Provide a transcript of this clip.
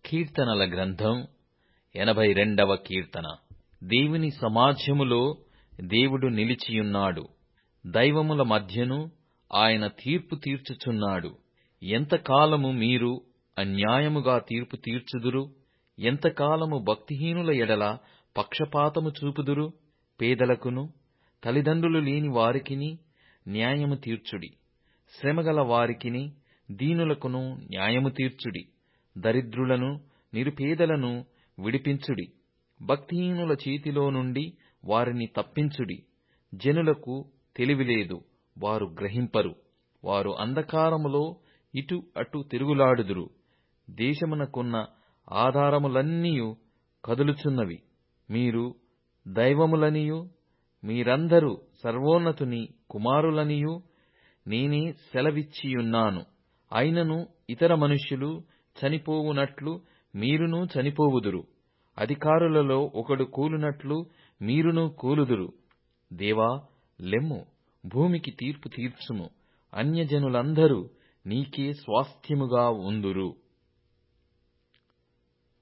కీర్తనల గ్రంథం ఎనభై రెండవ కీర్తన దేవుని సమాజములో దేవుడు నిలిచియున్నాడు దైవముల మధ్యను ఆయన తీర్పు తీర్చుచున్నాడు ఎంతకాలము మీరు అన్యాయముగా తీర్పు తీర్చుదురు ఎంతకాలము భక్తిహీనుల ఎడల పక్షపాతము చూపుదురు పేదలకును తల్లిదండ్రులు లేని వారికిని న్యాయము తీర్చుడి శ్రమగల వారికిని దీనులకును న్యాయము తీర్చుడి దరిద్రులను నిరుపేదలను విడిపించుడి భక్తిహీనుల చేతిలో నుండి వారిని తప్పించుడి జనులకు తెలివిలేదు వారు గ్రహింపరు వారు అంధకారములో ఇటు అటు తిరుగులాడుదురు దేశమునకున్న ఆధారములన్నీయు కదులుచున్నవి మీరు దైవములనియు మీరందరూ సర్వోన్నతుని కుమారులనియు నేనే సెలవిచ్చియున్నాను అయినను ఇతర మనుష్యులు చనిపోవునట్లు మీరును చనిపోవుదురు అధికారులలో ఒకడు కూలునట్లు మీరును కూలుదురు దేవా లెమ్ము భూమికి తీర్పు తీర్చుము అన్యజనులందరూ నీకే స్వాస్థ్యముగా ఉందురు